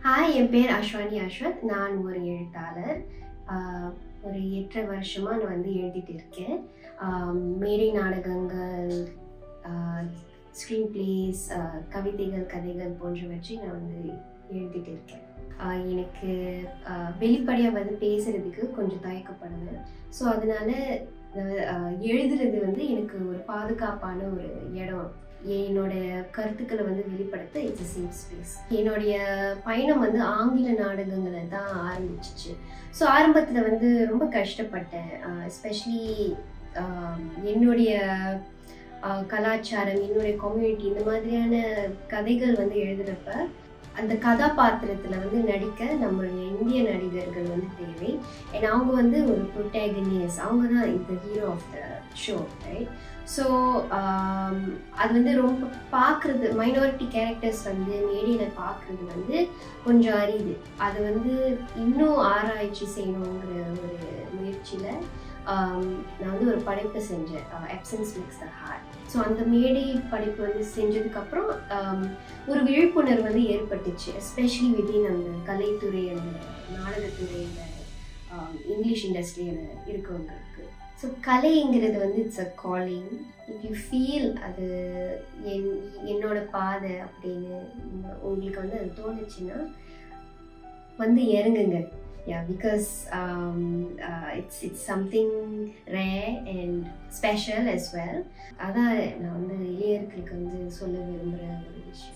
hi என் பேர் அஸ்வானி அஸ்வத் நான் ஒரு எழுத்தாளர் ஆஹ் ஒரு எட்டரை வருஷமாக நான் வந்து எழுதிட்டு இருக்கேன் ஆஹ் மேடை நாடகங்கள் ஸ்க்ரீன் பிளேஸ் கவிதைகள் கதைகள் போன்றவற்றை நான் வந்து எழுதிட்டு இருக்கேன் ஆஹ் எனக்கு வெளிப்படையாக வந்து பேசுறதுக்கு கொஞ்சம் தயக்கப்படுவேன் ஸோ அதனால ஆஹ் எழுதுறது வந்து எனக்கு ஒரு பாதுகாப்பான ஒரு இடம் என்னோட கருத்துக்களை வந்து வெளிப்படுத்த இட்ஸ் சேஃப் ஸ்பேஸ் என்னுடைய பயணம் வந்து ஆங்கில நாடகங்களை தான் ஆரம்பிச்சிச்சு ஸோ ஆரம்பத்தில் வந்து ரொம்ப கஷ்டப்பட்டேன் எஸ்பெஷலி என்னுடைய ஆஹ் கலாச்சாரம் என்னுடைய கம்யூனிட்டி இந்த மாதிரியான கதைகள் வந்து எழுதுறப்ப அந்த கதாபாத்திரத்தில் வந்து நடிக்க நம்மளுடைய இந்திய நடிகர்கள் வந்து தேவை அண்ட் அவங்க வந்து ஒரு ப்ரொட்டேகனியஸ் அவங்க தான் இந்த hero of the show right so அது வந்து ரொம்ப பார்க்குறது மைனாரிட்டி கேரக்டர்ஸ் வந்து மேடையில் பார்க்குறது வந்து கொஞ்சம் அரியுது அது வந்து இன்னும் ஆராய்ச்சி செய்யணுங்கிற ஒரு முயற்சியில் நான் வந்து ஒரு படைப்பு செஞ்சேன் எப்சன்ஸ் மிக்ஸ் த ஹார்ட் ஸோ அந்த மேடை படைப்பு வந்து செஞ்சதுக்கப்புறம் ஒரு விழிப்புணர்வு வந்து ஏற்பட்டுச்சு எஸ்பெஷலி வித்தின் அந்த கலைத்துறை அந்த நாடகத்துறையில் இங்கிலீஷ் இண்டஸ்ட்ரியில் இருக்கவங்களுக்கு ஸோ கலைங்கிறது வந்து it's a calling if you feel அது என் என்னோட பாதை அப்படின்னு உங்களுக்கு வந்து அது தோணுச்சுன்னா வந்து இறங்குங்க yeah because it's it's something rare and special as well அதான் நான் வந்து இளையர்களுக்கு வந்து சொல்ல விரும்புகிற ஒரு விஷயம்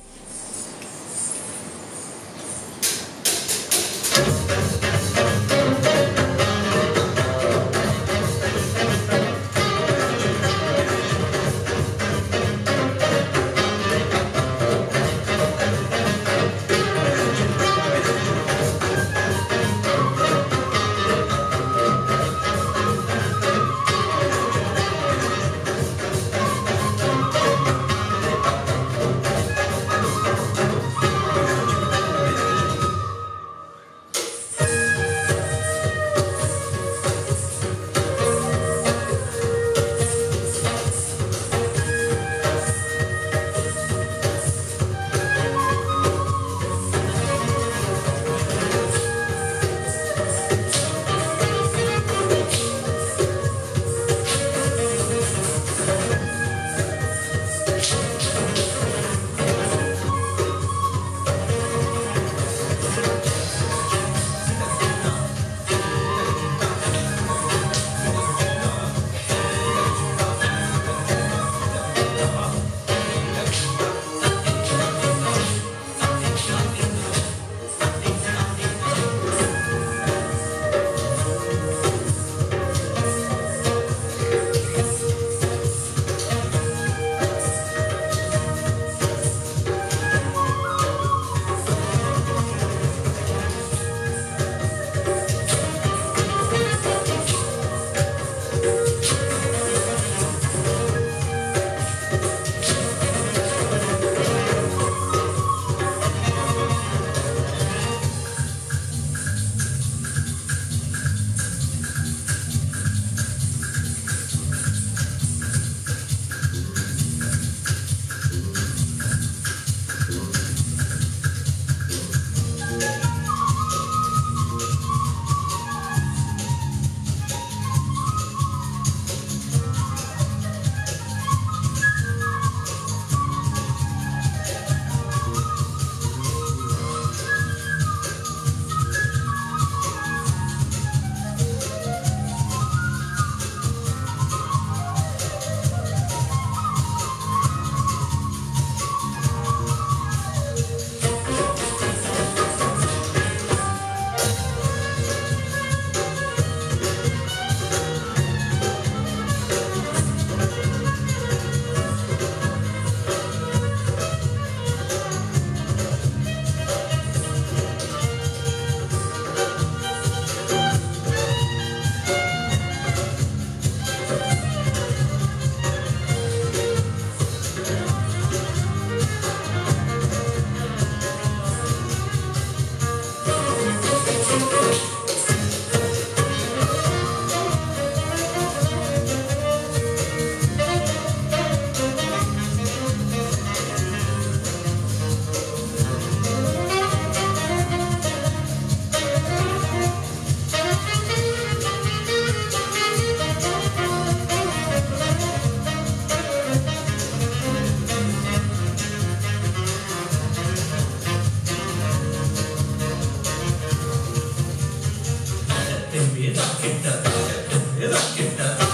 கிட்ட ஏதோ கிட்ட